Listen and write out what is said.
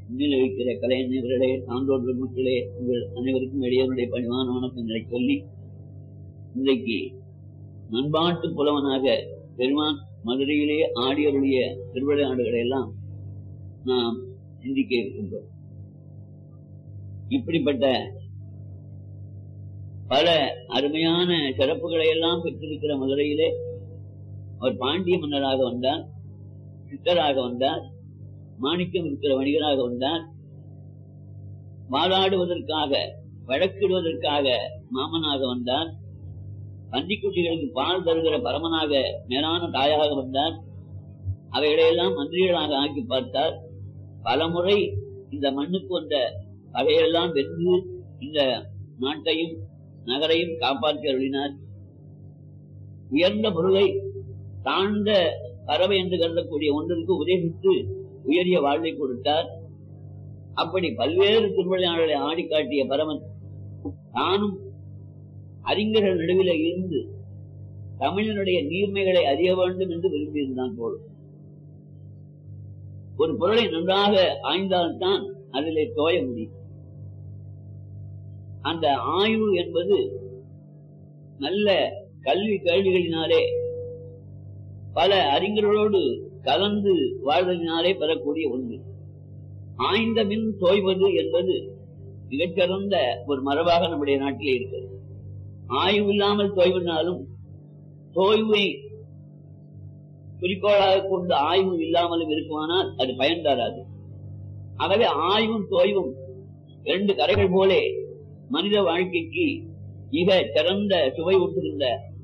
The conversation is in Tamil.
முன்னிலை வைக்கிற கலைஞர்களே சான்றோர் பெருமக்களே உங்கள் அனைவருக்கும் இடையவனுடைய பணிவான வணக்கங்களை சொல்லி இன்றைக்கு நண்பாட்டு புலவனாக பெருமான் மதுரையிலே ஆடியருடைய திருவிளையாடுகளை எல்லாம் நாம் சிந்திக்க இருக்கின்றோம் இப்படிப்பட்ட பல அருமையான சிறப்புகளை எல்லாம் பெற்றிருக்கிற மதுரையிலே அவர் பாண்டிய மன்னராக வந்தார் சித்தராக வந்தார் மாணிக்கம் இருக்கிற வணிகராக வந்தார் வாதாடுவதற்காக வழக்கிடுவதற்காக மாமனாக வந்தார் பன்றிக்குட்டிகளுக்கு பால் தருகிற பரமனாக மேலான தாயாக வந்தார் அவைகளையெல்லாம் மந்திரிகளாக ஆக்கி பார்த்தார் பலமுறை இந்த மண்ணுக்கு வந்த பகையெல்லாம் வென்று இந்த நாட்டையும் நகரையும் காப்பாற்றி அருளினார் உயர்ந்த பொருளை தாழ்ந்த பறவை என்று கருதக்கூடிய ஒன்றிற்கு உதவித்து உயரிய வாழ்வை கொடுத்தார் அப்படி பல்வேறு திருவிளையாடலை ஆடி காட்டிய பரமன் தானும் அறிஞர்கள் நடுவில் இருந்து தமிழனுடைய நீர்மைகளை அறிய வேண்டும் என்று விரும்பியிருந்தான் போலும் ஒரு பொருளை நன்றாக ஆய்ந்தால்தான் அதிலே தோய முடியும் அந்த ஆய்வு என்பது நல்ல கல்வி கேள்விகளினாலே பல அறிஞர்களோடு கலந்து வாழ்வதனாலே பெறக்கூடிய ஒன்று ஆய்ந்த மின் தோய்வது என்பது மிகச்சிறந்த ஒரு மரபாக நம்முடைய நாட்டிலே இருக்கிறது ஆய்வு இல்லாமல் தோய்வினாலும் தோய்வை குறிக்கோளாக கொண்டு ஆய்வு இல்லாமலும் இருக்குமானால் அது பயன் தராது ஆகவே ஆய்வும் தோய்வும் இரண்டு கரைகள் போலே மனித வாழ்க்கைக்கு மிக சிறந்த சுவை ஊட்டுகின்ற